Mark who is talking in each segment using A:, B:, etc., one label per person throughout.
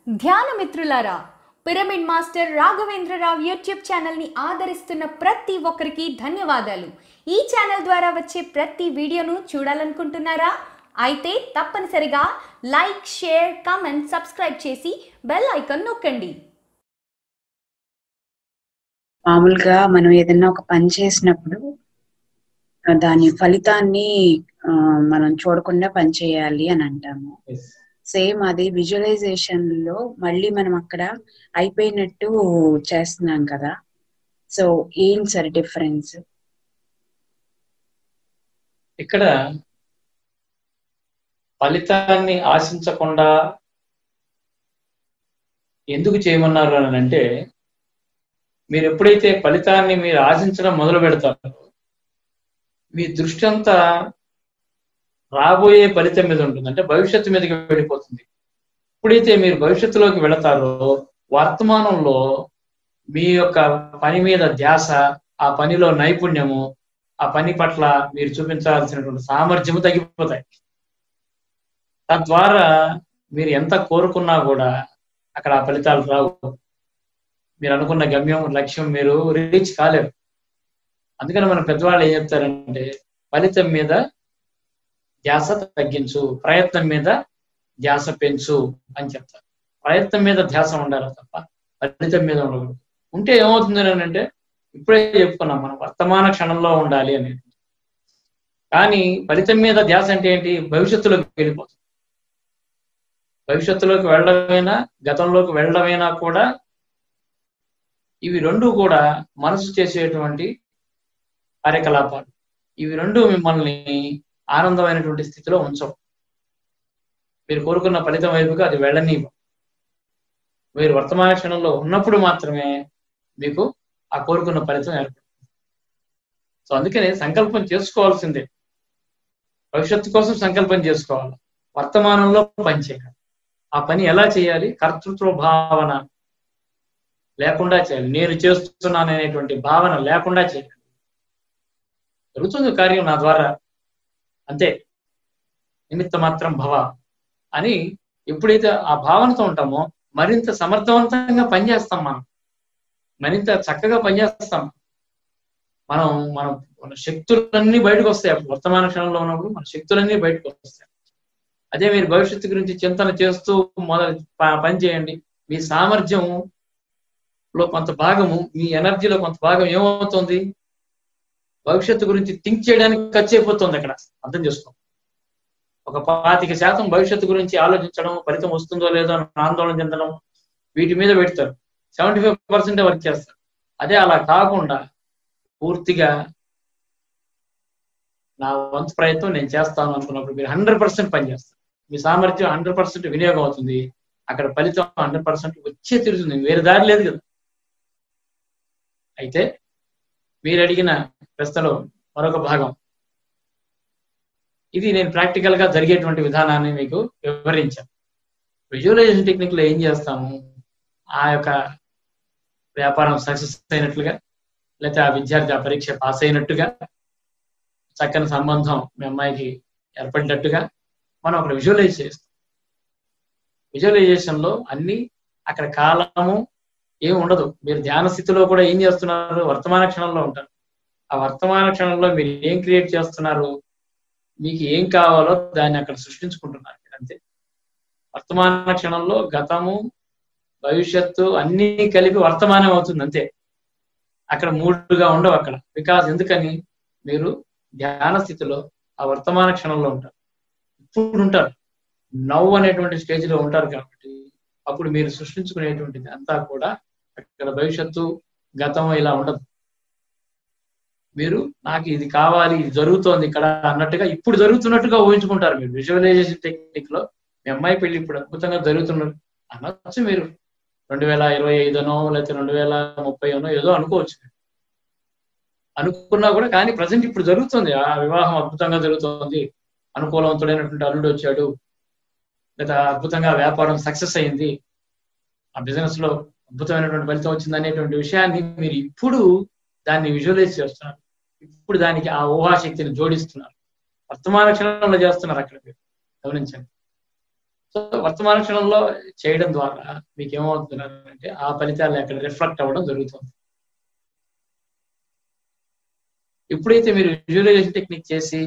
A: ధ్యాన మిత్రులారా pyramid master Raghavendra Rao YouTube ఛానల్ని ఆదరిస్తున్న ప్రతి ఒక్కరికి ధన్యవాదాలు ఈ ఛానల్ ద్వారా వచ్చే ప్రతి వీడియోను చూడాలనుకుంటున్నారా అయితే తప్పనిసరిగా లైక్ షేర్ కామెంట్ సబ్స్క్రైబ్ చేసి బెల్ ఐకాన్ నొక్కండి
B: మామూలుగా మనం ఏదైనా ఒక పని చేసినప్పుడు ఆ, దాని ఫలితాన్ని ఆ, మనం చూడకుండా పని చేయాలి అని అంటాము సేమ్ అది విజువలైజేషన్ లో మళ్ళీ మనం అక్కడ అయిపోయినట్టు చేస్తున్నాం కదా సో ఏం సార్ డిఫరెన్స్
C: ఇక్కడ ఫలితాన్ని ఆశించకుండా ఎందుకు చేయమన్నారు అని అంటే మీరు ఎప్పుడైతే ఫలితాన్ని మీరు ఆశించడం మొదలు పెడతారో మీ దృష్టి అంతా రాబోయే ఫలితం మీద ఉంటుంది అంటే భవిష్యత్తు మీదకి వెళ్ళిపోతుంది ఎప్పుడైతే మీరు భవిష్యత్తులోకి వెళతారో వర్తమానంలో మీ యొక్క పని మీద ధ్యాస ఆ పనిలో నైపుణ్యము ఆ పని పట్ల మీరు చూపించాల్సినటువంటి సామర్థ్యము తగ్గిపోతాయి తద్వారా మీరు ఎంత కోరుకున్నా కూడా అక్కడ ఆ ఫలితాలు రావు మీరు అనుకున్న గమ్యం లక్ష్యం మీరు రీచ్ కాలేరు అందుకని మన పెద్దవాళ్ళు ఏం చెప్తారంటే ఫలితం మీద ధ్యాస తగ్గించు ప్రయత్నం మీద ధ్యాస పెంచు అని చెప్తారు ప్రయత్నం మీద ధ్యాస ఉండాలి తప్ప ఫలితం మీద ఉండకూడదు ఉంటే ఏమవుతుంది అని అంటే ఇప్పుడే చెప్పుకున్నాం మనం వర్తమాన క్షణంలో ఉండాలి అనేది కానీ ఫలితం మీద ధ్యాస అంటే ఏంటి భవిష్యత్తులోకి వెళ్ళిపోతుంది భవిష్యత్తులోకి వెళ్ళడమైనా గతంలోకి వెళ్ళడమైనా కూడా ఇవి రెండు కూడా మనసు చేసేటువంటి కార్యకలాపాలు ఇవి రెండు మిమ్మల్ని ఆనందమైనటువంటి స్థితిలో ఉంచవు మీరు కోరుకున్న ఫలితం వైపుగా అది వెళ్ళనివ్వం మీరు వర్తమాన క్షణంలో ఉన్నప్పుడు మాత్రమే మీకు ఆ కోరుకున్న ఫలితం ఏర్పడుతుంది సో అందుకనే సంకల్పం చేసుకోవాల్సిందే భవిష్యత్తు కోసం సంకల్పం చేసుకోవాలి వర్తమానంలో పని చేయాలి ఆ పని ఎలా చేయాలి కర్తృత్వ భావన లేకుండా చేయాలి నేను చేస్తున్నాను అనేటువంటి భావన లేకుండా చేయాలి జరుగుతుంది కార్యం నా ద్వారా అంతే నిమిత్త మాత్రం భవ అని ఎప్పుడైతే ఆ భావనతో ఉంటామో మరింత సమర్థవంతంగా పనిచేస్తాం మనం మరింత చక్కగా పనిచేస్తాం మనం మనం మన శక్తులన్నీ బయటకు వస్తాయి అప్పుడు వర్తమాన క్షణంలో ఉన్నప్పుడు మన శక్తులన్నీ బయటకు వస్తాయి అదే మీరు భవిష్యత్తు గురించి చింతన చేస్తూ మొదలు ప- పని చేయండి మీ సామర్థ్యం లో కొంత భాగము మీ ఎనర్జీలో కొంత భాగం ఏమవుతుంది భవిష్యత్తు గురించి థింక్ చేయడానికి ఖర్చు అయిపోతుంది అక్కడ అర్థం చేసుకో ఒక పాతిక శాతం భవిష్యత్తు గురించి ఆలోచించడం ఫలితం వస్తుందో లేదో అని ఆందోళన చెందడం వీటి మీద పెడతారు సెవెంటీ ఫైవ్ పర్సెంట్ వర్క్ చేస్తారు అదే అలా కాకుండా పూర్తిగా నా వంతు ప్రయత్నం నేను చేస్తాను అనుకున్నప్పుడు మీరు హండ్రెడ్ పర్సెంట్ పనిచేస్తారు మీ సామర్థ్యం హండ్రెడ్ పర్సెంట్ వినియోగం అవుతుంది అక్కడ ఫలితం హండ్రెడ్ పర్సెంట్ వచ్చే తీరుతుంది వేరే దారి లేదు కదా అయితే మీరు అడిగిన ప్రశ్నలో మరొక భాగం ఇది నేను ప్రాక్టికల్ గా జరిగేటువంటి విధానాన్ని మీకు వివరించాను విజువలైజేషన్ టెక్నిక్ లో ఏం చేస్తాము ఆ యొక్క వ్యాపారం సక్సెస్ అయినట్లుగా లేకపోతే ఆ విద్యార్థి ఆ పరీక్ష పాస్ అయినట్టుగా చక్కని సంబంధం మీ అమ్మాయికి ఏర్పడినట్టుగా మనం అక్కడ విజువలైజ్ చేస్తాం విజువలైజేషన్ లో అన్ని అక్కడ కాలము ఏం ఉండదు మీరు ధ్యాన స్థితిలో కూడా ఏం చేస్తున్నారు వర్తమాన క్షణంలో ఉంటారు ఆ వర్తమాన క్షణంలో మీరు ఏం క్రియేట్ చేస్తున్నారు మీకు ఏం కావాలో దాన్ని అక్కడ సృష్టించుకుంటున్నారు మీరు అంతే వర్తమాన క్షణంలో గతము భవిష్యత్తు అన్ని కలిపి వర్తమానం అవుతుంది అంతే అక్కడ మూడుగా ఉండవు అక్కడ బికాస్ ఎందుకని మీరు ధ్యాన స్థితిలో ఆ వర్తమాన క్షణంలో ఉంటారు ఇప్పుడు ఉంటారు నవ్వు అనేటువంటి స్టేజ్ లో ఉంటారు కాబట్టి అప్పుడు మీరు సృష్టించుకునేటువంటిది అంతా కూడా అక్కడ భవిష్యత్తు గతం ఇలా ఉండదు మీరు నాకు ఇది కావాలి ఇది జరుగుతోంది ఇక్కడ అన్నట్టుగా ఇప్పుడు జరుగుతున్నట్టుగా ఊహించుకుంటారు మీరు విజువలైజేషన్ టెక్నిక్ లో మీ అమ్మాయి పెళ్లి ఇప్పుడు అద్భుతంగా జరుగుతున్నది అనొచ్చు మీరు రెండు వేల ఇరవై ఐదునో లేకపోతే రెండు వేల ముప్పై అనో ఏదో అనుకోవచ్చు అనుకున్నా కూడా కానీ ప్రజెంట్ ఇప్పుడు జరుగుతుంది ఆ వివాహం అద్భుతంగా జరుగుతుంది అనుకూలవంతుడైనటువంటి అల్లుడు వచ్చాడు లేదా అద్భుతంగా వ్యాపారం సక్సెస్ అయింది ఆ బిజినెస్ లో అద్భుతమైనటువంటి ఫలితం వచ్చింది అనేటువంటి విషయాన్ని మీరు ఇప్పుడు దాన్ని విజువలైజ్ చేస్తున్నారు ఇప్పుడు దానికి ఆ ఊహాశక్తిని జోడిస్తున్నారు వర్తమాన క్షణంలో చేస్తున్నారు అక్కడ మీరు గమనించండి సో వర్తమాన క్షణంలో చేయడం ద్వారా మీకు ఏమవుతుందంటే ఆ ఫలితాలు అక్కడ రిఫ్లెక్ట్ అవ్వడం జరుగుతుంది ఎప్పుడైతే మీరు విజువలైజేషన్ టెక్నిక్ చేసి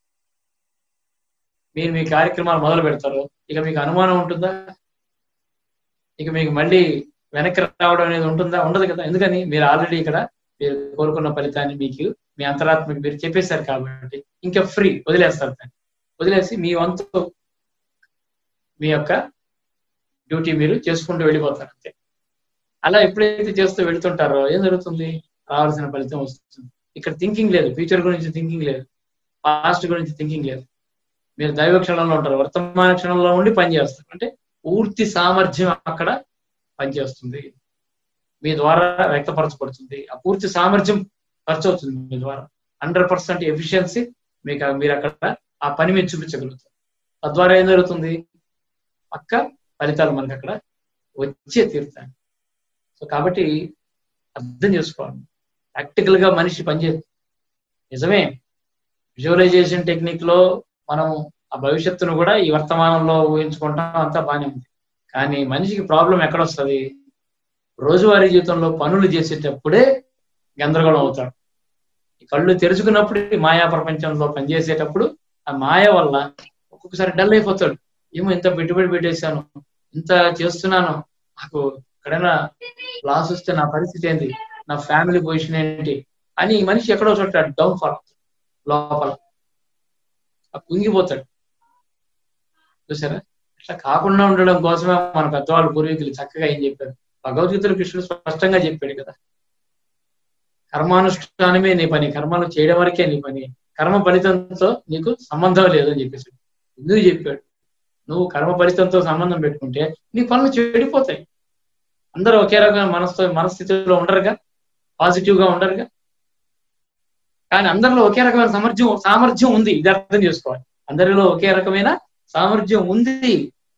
C: మీరు మీ కార్యక్రమాలు మొదలు పెడతారో ఇక మీకు అనుమానం ఉంటుందా ఇక మీకు మళ్ళీ వెనక్కి రావడం అనేది ఉంటుందా ఉండదు కదా ఎందుకని మీరు ఆల్రెడీ ఇక్కడ మీరు కోరుకున్న ఫలితాన్ని మీకు మీ అంతరాత్మకి మీరు చెప్పేశారు కాబట్టి ఇంకా ఫ్రీ వదిలేస్తారు దాన్ని వదిలేసి మీ వంతు మీ యొక్క డ్యూటీ మీరు చేసుకుంటూ వెళ్ళిపోతారు అంతే అలా ఎప్పుడైతే చేస్తూ వెళుతుంటారో ఏం జరుగుతుంది రావాల్సిన ఫలితం వస్తుంది ఇక్కడ థింకింగ్ లేదు ఫ్యూచర్ గురించి థింకింగ్ లేదు పాస్ట్ గురించి థింకింగ్ లేదు మీరు దైవ క్షణంలో ఉంటారు వర్తమాన క్షణంలో ఉండి పనిచేస్తారు అంటే పూర్తి సామర్థ్యం అక్కడ పనిచేస్తుంది మీ ద్వారా వ్యక్తపరచబడుతుంది ఆ పూర్తి సామర్థ్యం ఖర్చు అవుతుంది మీ ద్వారా హండ్రెడ్ పర్సెంట్ ఎఫిషియన్సీ మీకు మీరు అక్కడ ఆ పని మీద చూపించగలుగుతారు తద్వారా ఏం జరుగుతుంది పక్క ఫలితాలు మనకి అక్కడ వచ్చే తీరుతాయి సో కాబట్టి అర్థం చేసుకోవాలి ప్రాక్టికల్ గా మనిషి పనిచేయదు నిజమే విజువలైజేషన్ టెక్నిక్ లో మనం ఆ భవిష్యత్తును కూడా ఈ వర్తమానంలో ఊహించుకుంటాం అంతా బాగానే ఉంది కానీ మనిషికి ప్రాబ్లం ఎక్కడ వస్తుంది రోజువారీ జీవితంలో పనులు చేసేటప్పుడే గందరగోళం అవుతాడు ఈ కళ్ళు తెరుచుకున్నప్పుడు ఈ మాయా ప్రపంచంలో పనిచేసేటప్పుడు ఆ మాయ వల్ల ఒక్కొక్కసారి డల్ అయిపోతాడు ఏమో ఇంత పెట్టుబడి పెట్టేశాను ఇంత చేస్తున్నాను నాకు ఎక్కడైనా లాస్ వస్తే నా పరిస్థితి ఏంటి నా ఫ్యామిలీ పొజిషన్ ఏంటి అని ఈ మనిషి ఎక్కడో చోట డౌన్ ఫాల్ లోపల ఆ కుంగిపోతాడు చూసారా ఇట్లా కాకుండా ఉండడం కోసమే మన పెద్దవాళ్ళు పూర్వీకులు చక్కగా ఏం చెప్పారు భగవద్గీతలో కృష్ణుడు స్పష్టంగా చెప్పాడు కదా కర్మానుష్ఠానమే నీ పని కర్మలు చేయడం వరకే నీ పని కర్మ ఫలితంతో నీకు సంబంధం లేదు అని చెప్పేసి ఎందుకు చెప్పాడు నువ్వు కర్మ ఫలితంతో సంబంధం పెట్టుకుంటే నీ పనులు చెడిపోతాయి అందరూ ఒకే రకమైన మనస్తో మనస్థితిలో ఉండరుగా పాజిటివ్ గా ఉండరుగా కానీ అందరిలో ఒకే రకమైన సామర్థ్యం సామర్థ్యం ఉంది ఇది అర్థం చేసుకోవాలి అందరిలో ఒకే రకమైన సామర్థ్యం ఉంది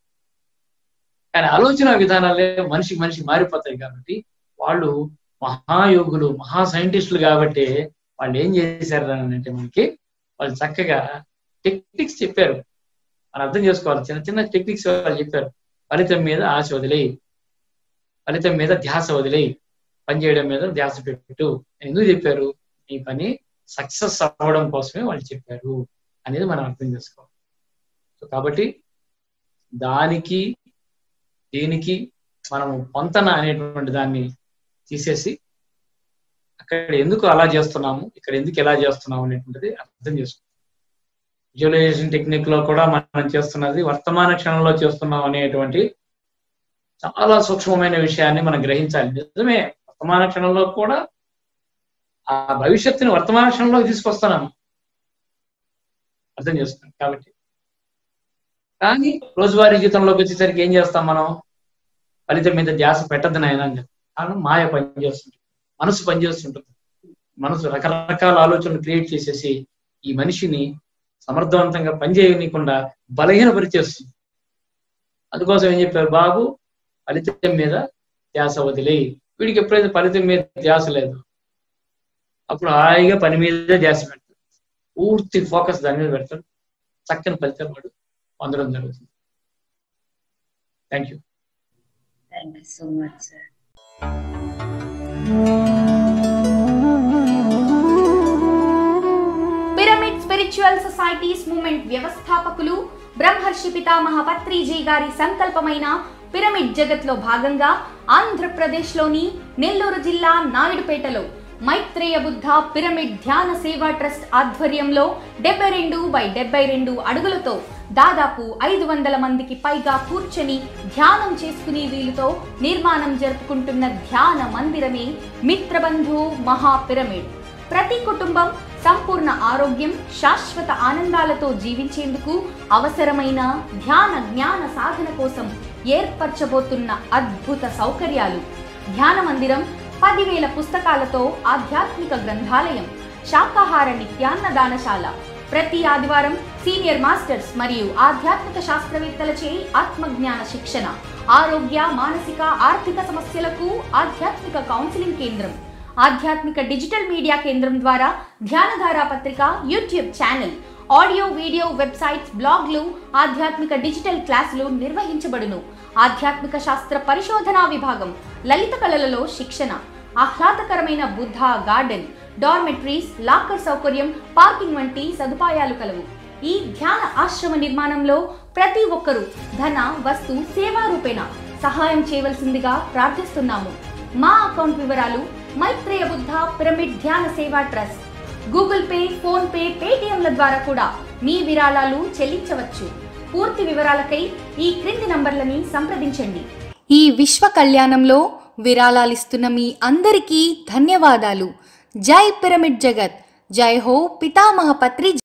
C: కానీ ఆలోచన విధానాలే మనిషికి మనిషి మారిపోతాయి కాబట్టి వాళ్ళు మహాయోగులు మహా సైంటిస్టులు కాబట్టి వాళ్ళు ఏం చేశారు అని అంటే మనకి వాళ్ళు చక్కగా టెక్నిక్స్ చెప్పారు మనం అర్థం చేసుకోవాలి చిన్న చిన్న టెక్నిక్స్ వాళ్ళు చెప్పారు ఫలితం మీద ఆశ వదిలేయి ఫలితం మీద ధ్యాస వదిలేయి పని చేయడం మీద ధ్యాస పెట్టు ఎందుకు చెప్పారు ఈ పని సక్సెస్ అవ్వడం కోసమే వాళ్ళు చెప్పారు అనేది మనం అర్థం చేసుకోవాలి సో కాబట్టి దానికి దీనికి మనము పొంతన అనేటువంటి దాన్ని తీసేసి అక్కడ ఎందుకు అలా చేస్తున్నాము ఇక్కడ ఎందుకు ఎలా చేస్తున్నాము అనేటువంటిది అర్థం చేసుకోవాలి విజువలైజేషన్ టెక్నిక్ లో కూడా మనం చేస్తున్నది వర్తమాన క్షణంలో చేస్తున్నాం అనేటువంటి చాలా సూక్ష్మమైన విషయాన్ని మనం గ్రహించాలి నిజమే వర్తమాన క్షణంలో కూడా ఆ భవిష్యత్తుని వర్తమాన క్షణంలోకి తీసుకొస్తున్నాము అర్థం చేస్తున్నాం కాబట్టి కానీ రోజువారీ జీవితంలోకి వచ్చేసరికి ఏం చేస్తాం మనం ఫలితం మీద ధ్యాస పెట్టద్దు నాయన అని కారణం మాయ పనిచేస్తుంది మనసు పనిచేస్తుంటుంది మనసు రకరకాల ఆలోచనలు క్రియేట్ చేసేసి ఈ మనిషిని సమర్థవంతంగా పనిచేయనీయకుండా బలహీనపరిచేస్తుంది అందుకోసం ఏం చెప్పారు బాబు ఫలితం మీద ధ్యాస వదిలే వీడికి ఎప్పుడైతే ఫలితం మీద ధ్యాస లేదు అప్పుడు హాయిగా పని మీద ధ్యాస పెడతాడు పూర్తి ఫోకస్ దాని మీద పెడతాడు చక్కని ఫలితం వాడు పొందడం జరుగుతుంది thank you
B: thank you so much sir
A: pyramid spiritual societies movement వ్యవస్థాపకులు బ్రహ్మర్షి పితామహ పత్రిజీ గారి సంకల్పమైన పిరమిడ్ జగత్లో భాగంగా ఆంధ్రప్రదేశ్లోని నెల్లూరు జిల్లా నాయుడుపేటలో మైత్రేయ బుద్ధ పిరమిడ్ ధ్యాన సేవా ట్రస్ట్ ఆధ్వర్యంలో డెబ్బై రెండు బై డెబ్బై రెండు అడుగులతో దాదాపు ఐదు వందల మందికి పైగా కూర్చొని ధ్యానం చేసుకునే వీలుతో నిర్మాణం జరుపుకుంటున్న ధ్యాన మందిరమే మిత్రబంధు మహా పిరమిడ్ ప్రతి కుటుంబం సంపూర్ణ ఆరోగ్యం శాశ్వత ఆనందాలతో జీవించేందుకు అవసరమైన ధ్యాన జ్ఞాన సాధన కోసం ఏర్పరచబోతున్న అద్భుత సౌకర్యాలు ధ్యాన మందిరం పదివేల పుస్తకాలతో ఆధ్యాత్మిక గ్రంథాలయం శాకాహార నిత్యాన్నదానశాల ప్రతి ఆదివారం సీనియర్ మాస్టర్స్ మరియు ఆధ్యాత్మిక శాస్త్రవేత్తలచే ఆత్మజ్ఞాన శిక్షణ ఆరోగ్య మానసిక ఆర్థిక సమస్యలకు ఆధ్యాత్మిక కౌన్సిలింగ్ కేంద్రం ఆధ్యాత్మిక డిజిటల్ మీడియా కేంద్రం ద్వారా ధ్యానధార పత్రిక YouTube channel audio video websites బ్లాగ్లు ఆధ్యాత్మిక డిజిటల్ క్లాసులు నిర్వహించబడును ఆధ్యాత్మిక శాస్త్ర పరిశోధనా విభాగం లలిత కళలలో శిక్షణ ఆహ్లాదకరమైన బుద్ధ గార్డెన్ డార్మెట్రీస్ లాకర్ సౌకర్యం పార్కింగ్ వంటి సదుపాయాలు కలవు ఈ ధ్యాన ఆశ్రమ నిర్మాణంలో ప్రతి ఒక్కరూ ధన వస్తు సేవా రూపేణ సహాయం చేయవలసిందిగా ప్రార్థిస్తున్నాము మా అకౌంట్ వివరాలు Maitreya Buddha pyramid Dhyana Seva trust Google Pay PhonePe పేటిఎంల ద్వారా కూడా మీ విరాళాలు చెల్లించవచ్చు పూర్తి వివరాలకై ఈ క్రింది నంబర్లని సంప్రదించండి ఈ విశ్వ కళ్యాణంలో విరాళాలిస్తున్న మీ అందరికీ ధన్యవాదాలు జై పిరమిడ్ జగత్ జై హో పితామహ పత్రి